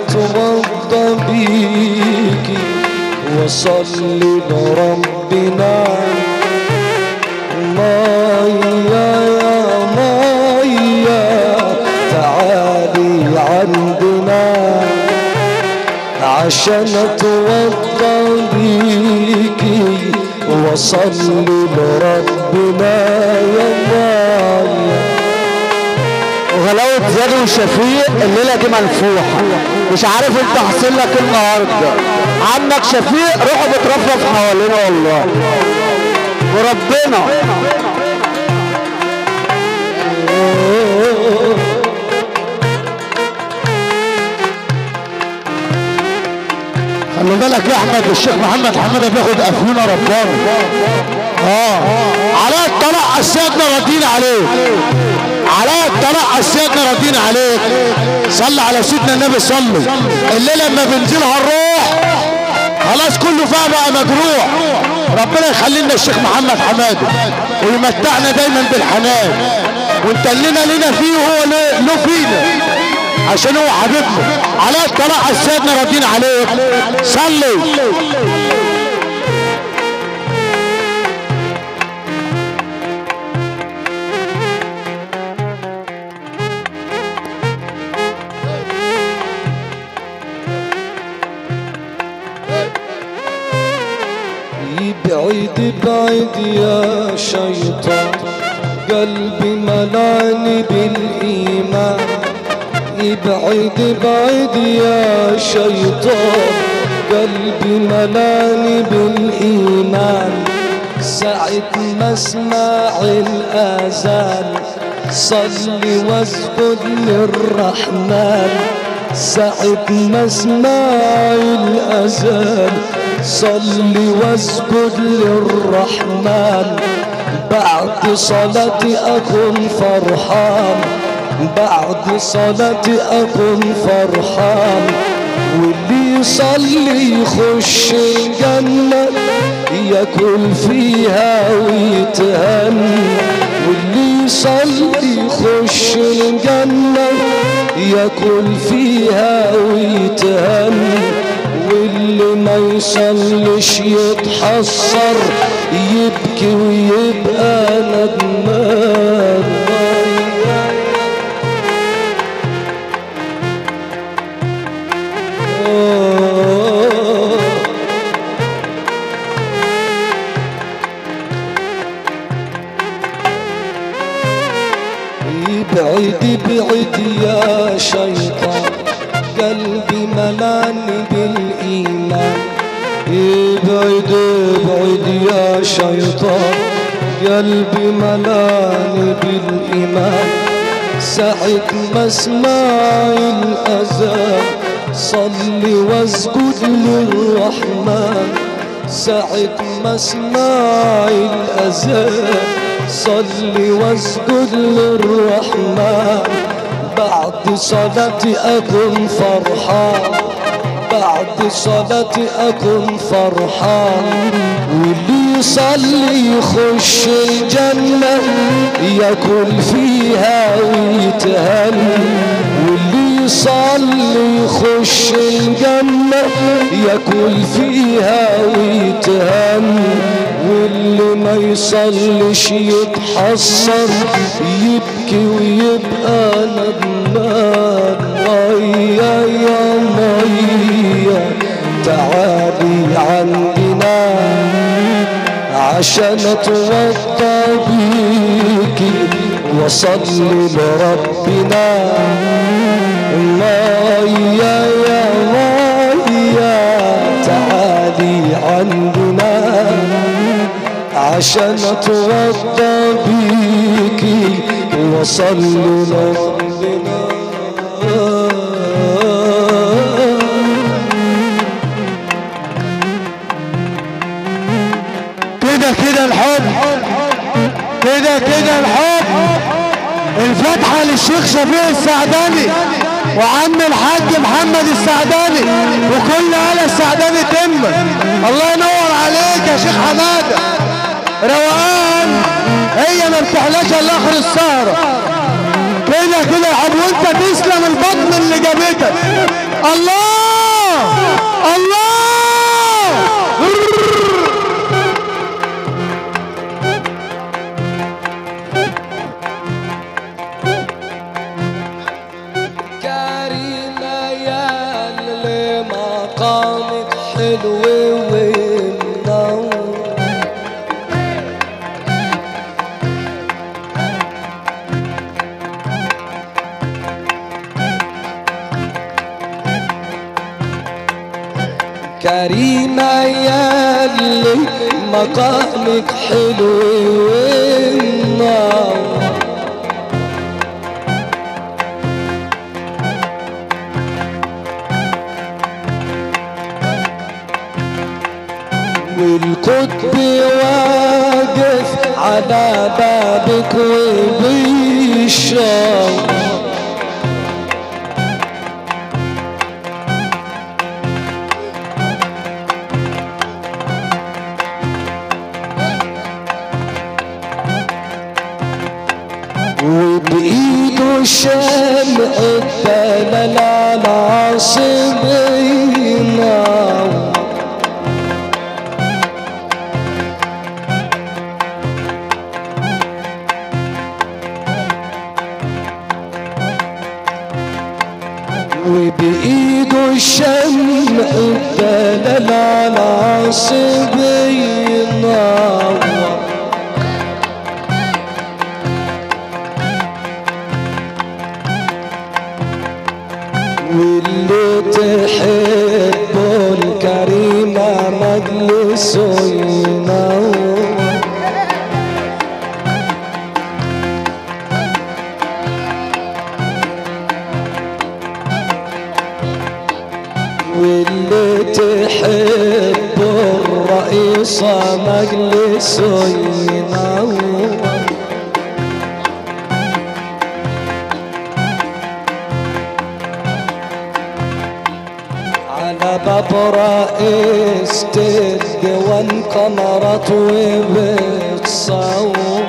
اتوضى بيكي وصلي لربنا مايا يا مايا تعالي عندنا عشان اتوضى بيكي وصلي لربنا يا مايا وغلاوة زياد وشفيق الليلة دي ملفوحة مش عارف انت حاصل لك النهاردة عمك شفيق روحه بترفرف حوالينا والله وربنا خلي بالك يا احمد الشيخ محمد حماده بياخد افيونه رباني اه علاء الطلاق السيادنا راضيين عليك علاء الطلاق السيادنا راضيين عليك صلي على سيدنا النبي صلي الليله لما بنزلها الروح خلاص كله فيها بقى مجروح ربنا يخلي لنا الشيخ محمد حماده ويمتعنا دايما بالحنان وانت لنا لنا فيه وهو له له فينا عشان هو حبيبنا علاء الطلاق السيادنا راضيين عليك صلي يبعد بعد يا شيطان قلبي ملاني بالإيمان يبعد بعد يا شيطان قلبي ملاني بالإيمان ساعة ما اسمع الآذان صلي واسجد للرحمن ساعة ما اسمع الأذان صلي واسجد للرحمن بعد صلاتي أكون فرحان بعد صلاتي أكون فرحان واللي يصلي يخش الجنة ياكل فيها ويتهنى واللي يصلي يخش الجنة ياكل فيها ويتهنى واللي ما يصلش يتحسر يبكي ويبقى ندمان بعيد بعيد يا شيطان قلبي ملاني بالإيمان ابعد ابعد يا شيطان قلبي ملاني بالإيمان ساعة ما اسمع الأذان صلي واسجد للرحمن ساعة ما اسمع الأذان صلي واسجد للرحمن بعد صلاتي أكون فرحان بعد صلاتي أكون فرحان واللي يصلي يخش الجنة ياكل فيها ويتهنى واللي يصلي يخش الجنة ياكل فيها ويتهنى واللي ما يصليش يتحسر يبكي ويبقى ندمان ميا يا ميا تعالي عندنا عشان اتوضى بيكي وصلي لربنا ميا يا ميا تعالي عندنا عشان اتوضى بيكي وصلي لربنا كده كده الحب كده كده الحب الفاتحة للشيخ شفيق السعداني وعم الحاج محمد السعداني وكل آل السعداني تم الله ينور عليك يا شيخ حمادة روقان هي ما بتحلاش الا اخر السهرة كده هي كده يا حب وانت تسلم البطن اللي جابتك الله الله كريمة يا اللي مقامك حلو ومنور كريمة يا اللي مقامك حلو ومنور والكتب واقف على بابك وبيشاور وبإيده شمع الدلال على عصبينا وبإيده الشمع الدلال على عصبينا واللي تحبه الكريمة مجلسه ينور واللي تحبه الرئيسة مجلسه ينور على باب رئيسة الديوان قمرت وبتصور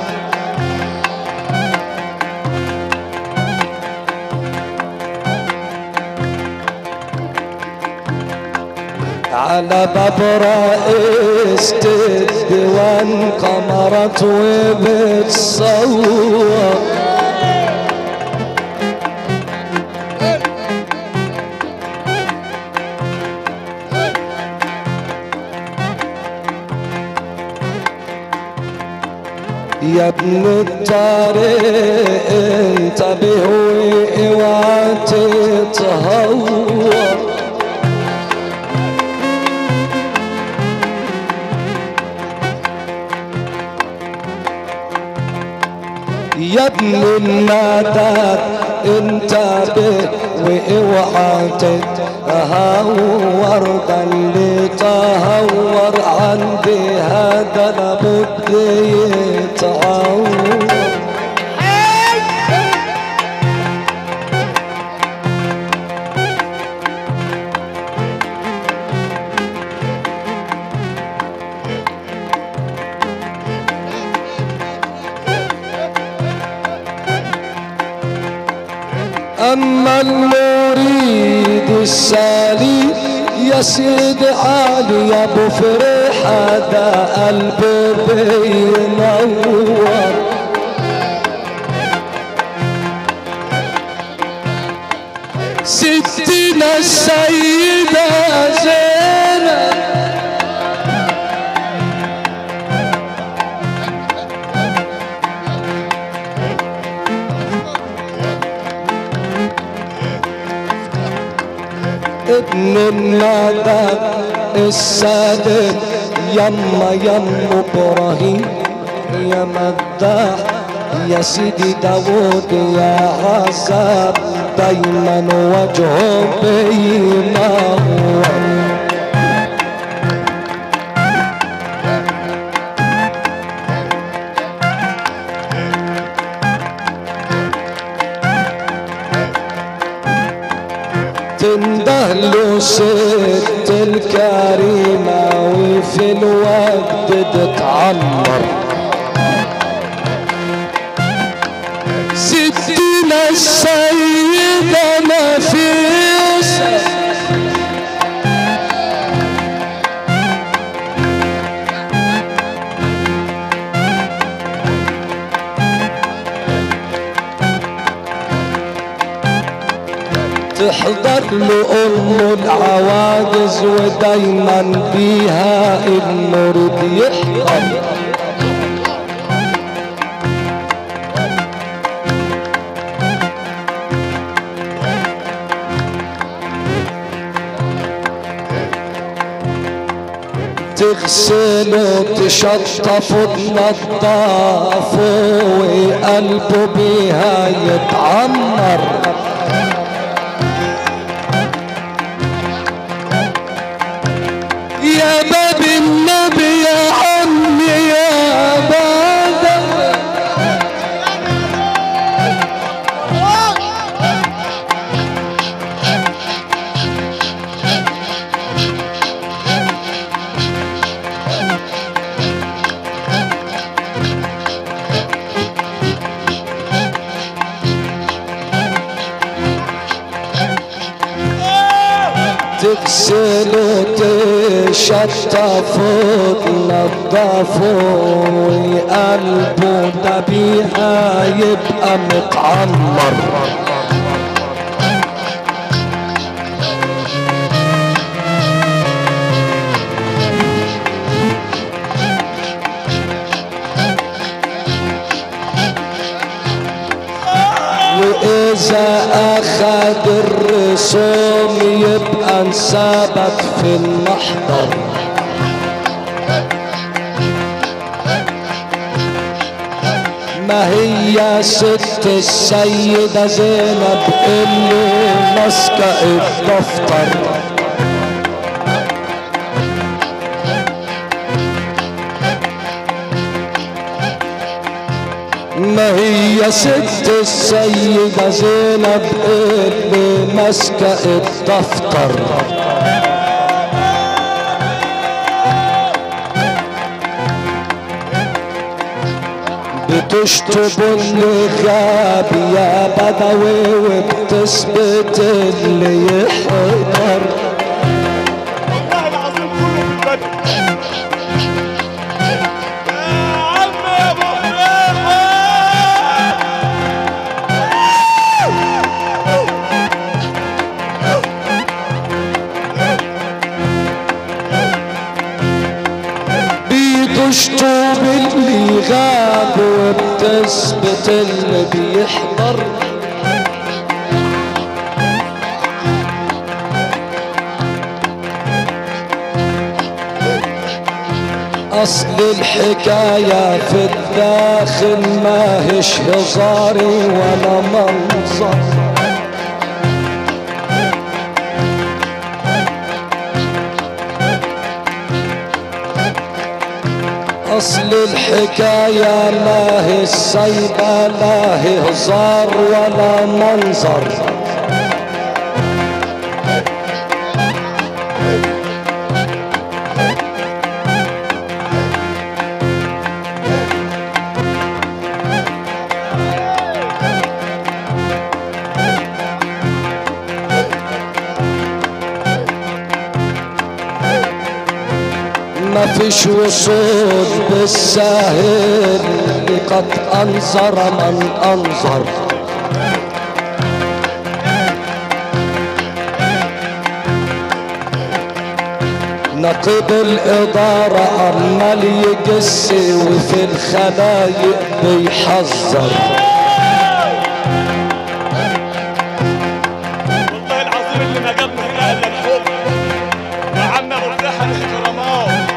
على باب رئيسة الديوان قمرت وبتصور يا ابن الطريق انتبه واوعى تتهور يا ابن النادات انتبه واوعى تتهور ده اللي تهور عندي هذا لابد يتعور أما المريد السالي يا سيد علي يا ابو فرح هذا قلبي بينور ستنا السيدة زينب ابن الندى السادات يما يما ابراهيم يا مداح يا سيدي داود يا عذاب دايما وجهه بينور تنده له ست الكريمة وفي الوقت تتعمر ستين سيدنا السيدة نفيسة تحضر له أم العواجز ودايما بيها المرد يحضر تغسله تشطفه تنضفه وقلبه بيها يتعمر يا باب النبي يا عمي يا باب تغسله تشطفه تنضفه وقلبه ده بيها يبقى متعمر وإذا أخذ الرسوم يبقى انثبت في المحضر ما هي ست السيدة زينب اللي ماسكة الدفتر ما هي ست السيدة زينب اللي ماسكة الدفتر بتشطب اللي غاب يا بدوي وبتثبت اللي يحضر والله العظيم كله في البدن يا عم يا ابو حريقه بتشطب اللي غاب وبتثبت اللي بيحضر أصل الحكاية في الداخل ما هش هزاري ولا منظر أصل الحكاية ما هي السيبة لا هي هزار ولا منظر ما فيش وصول بالساهل لقد أنظر من أنظر نقيب الإدارة عمال يقس وفي الخلايق بيحذر والله العظيم اللي ما جابنا هنا الا الحب يا عم ابو فلاحه الاحترامات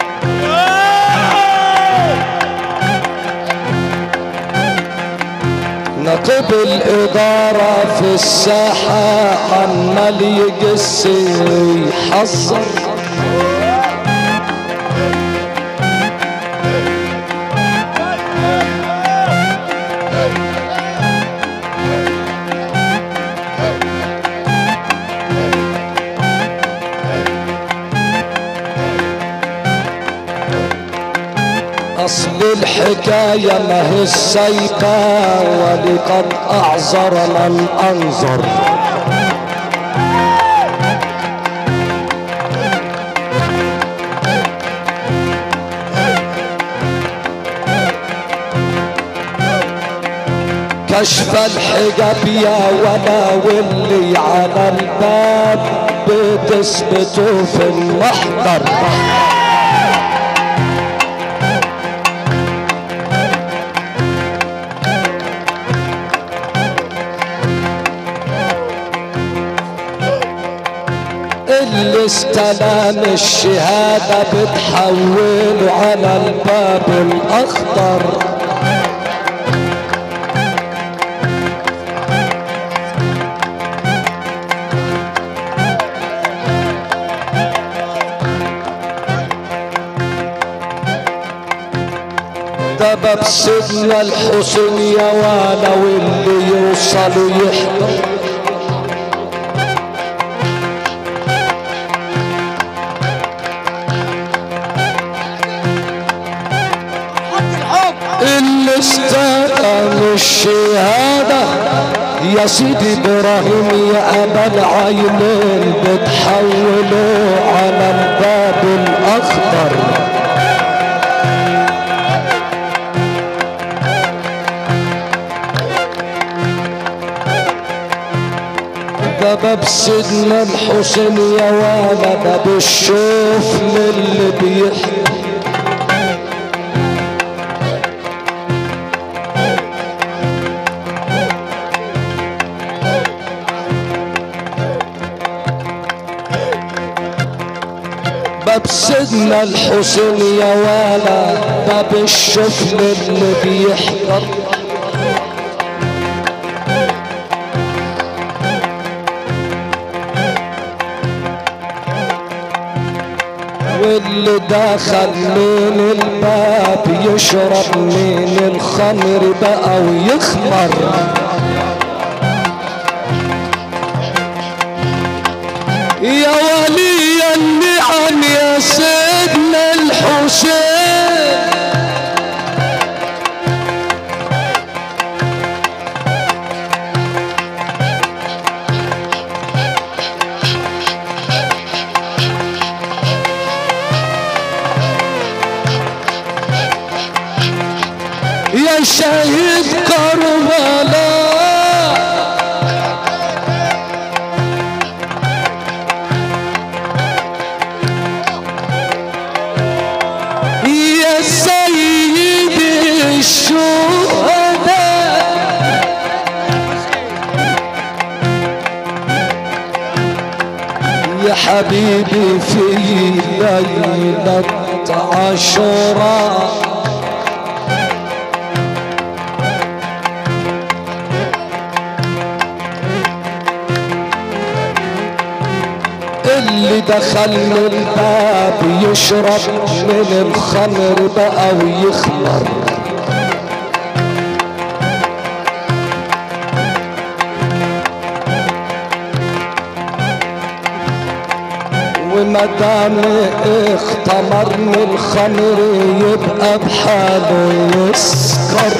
نقيب الإدارة في الساحة عمال يقس ويحذر أصل الحكاية ما هي السيبة ولقد أعذر من أنظر كشف الحجاب يا ولا واللي على الباب بتثبتوا في المحضر اللي استلم الشهادة بتحوله على الباب الأخضر ده باب سيدنا الحسين يا وانا واللي يوصل يحضر اللي استلم الشهادة يا سيدي ابراهيم يا ابا العينين بتحوله على الباب الاخضر ده باب سيدنا الحسين يا وانا باب الشوف للي بيحكي باب سيدنا الحسين يا والا باب الشفل اللي بيحضر واللي دخل من الباب يشرب من الخمر بقى ويخمر يا ولي النعم يا سيدنا الحسين يا شهيد كربلاء يا سيدي الشهداء يا حبيبي في ليلة عاشوراء اللي دخل من الباب يشرب من الخمر بقى ويخمر ومدام اختمر من الخمر يبقى بحاله يسكر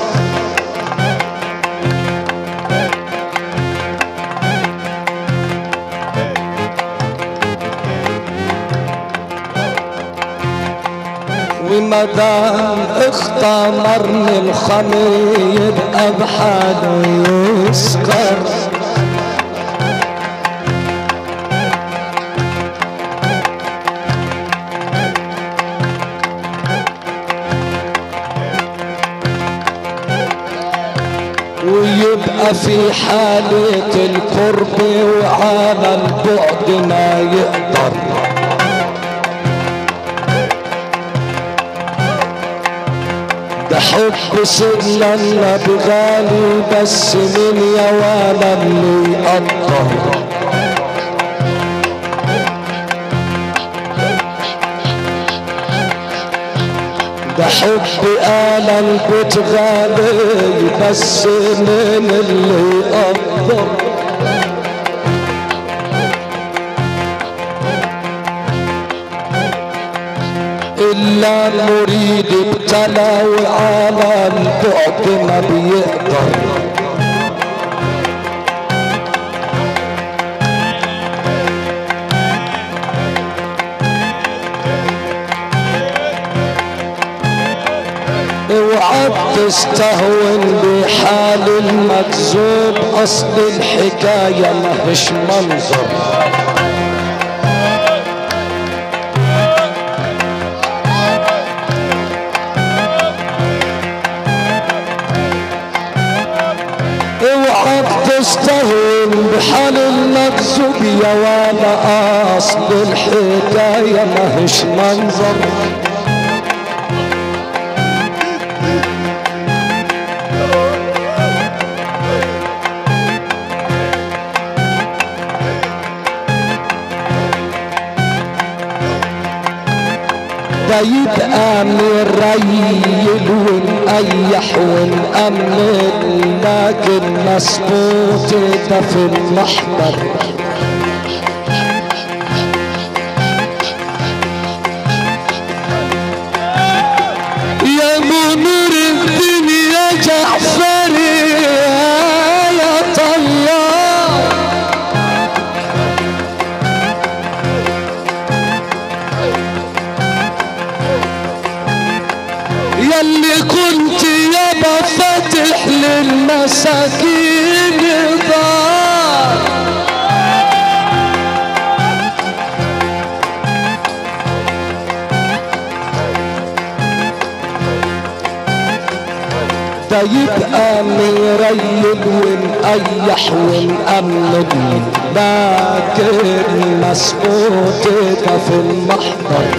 ومدام اختمر من الخمر يبقى بحاله يسكر ويبقى في حالة القرب وعلى البعد ما يقدر ده حب سيدنا النبي غالي بس مين يا ولا اللي يقدر ده حب آل البيت غالي بس مين اللي يقدر إلا مريد ابتلى وعلى البعد ما بيقدر اوعى تستهون بحال المكذوب اصل الحكاية ماهش منظر اوعى تستهون بحال المكذوب يا ولا اصل الحكاية ماهش منظر ده يبقى مريل ونقيح ونأمن لكن مسبوط ده في المحضر يا منور الدنيا جعفري يا طيار يلي كنت يابا فاتح للمساكين دار ده يبقى مريل ونقيح ونأمن لكن مسبوط ده في المحضر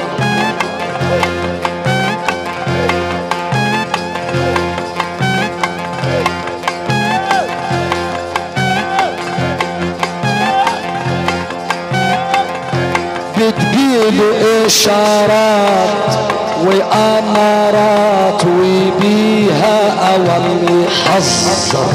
بتجيله اشارات وامارات وبيها اوام يحذر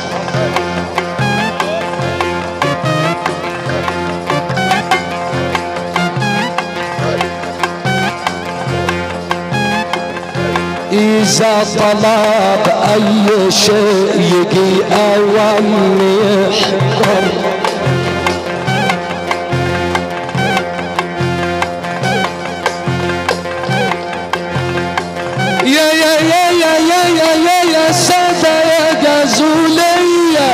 إذا طلب أي شيء يجي أوام يحضر يا يا يا يا يا يا يا يا سادة يا جازولية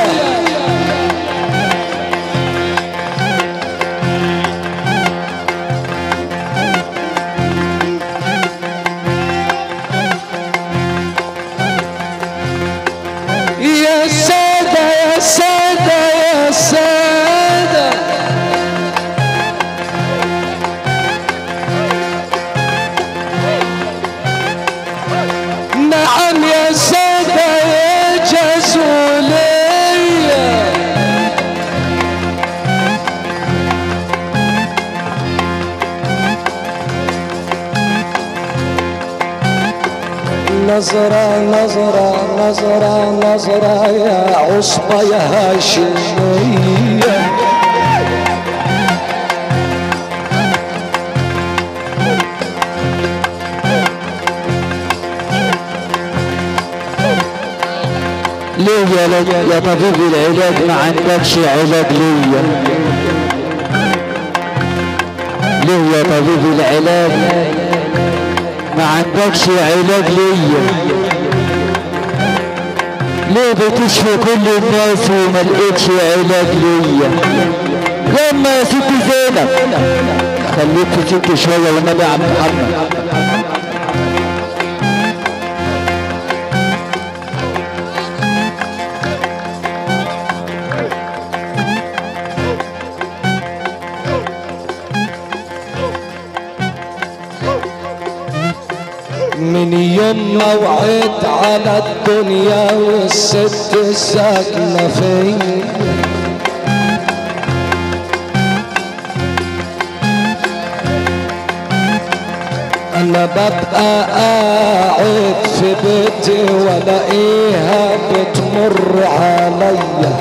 يا سادة يا سادة يا سادة نعم يا سادة يا جزولية نظرة نظرة نظرة نظرة يا عصبة يا هاشمية ليه يا لك يا طبيب العلاج ما عندكش علاج ليا ليه يا طبيب العلاج ما عندكش علاج ليا ليه بتشفي كل الناس وما لقيتش علاج ليا لما يا ست زينب خليك ست شويه والنبي يا عم محمد من يوم ما وعيت على الدنيا والست ساكنة فيا انا ببقى قاعد في بيتي والاقيها بتمر عليا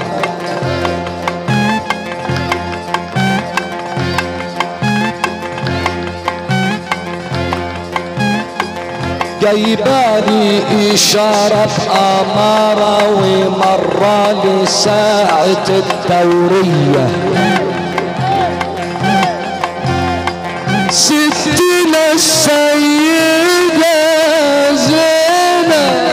جايبالي إشارة بأمارة ومرة لساعة الدورية ستنا السيدة زينب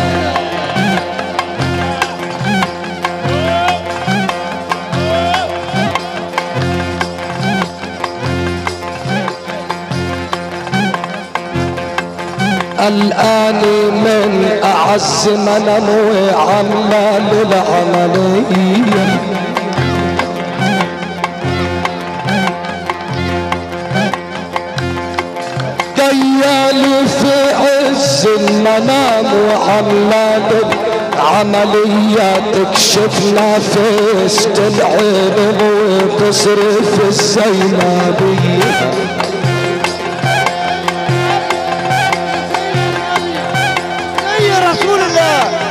الآن من أعز من وعمل للعملية جيالي في عز المنام وعمال عملية تكشفنا فيست العين وتصرف الزينبية يا رسول الله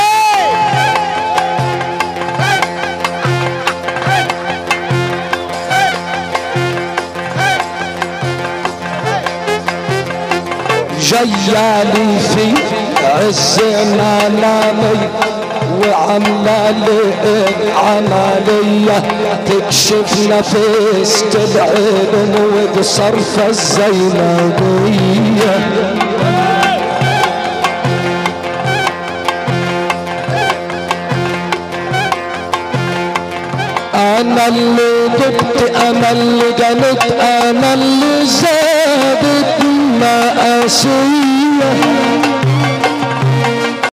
جيالي في عز منامي وعمالي عملية تكشف نفس العلم وبصرف الزينبية انا اللي دبت انا اللي جنت انا اللي زادت مقاسية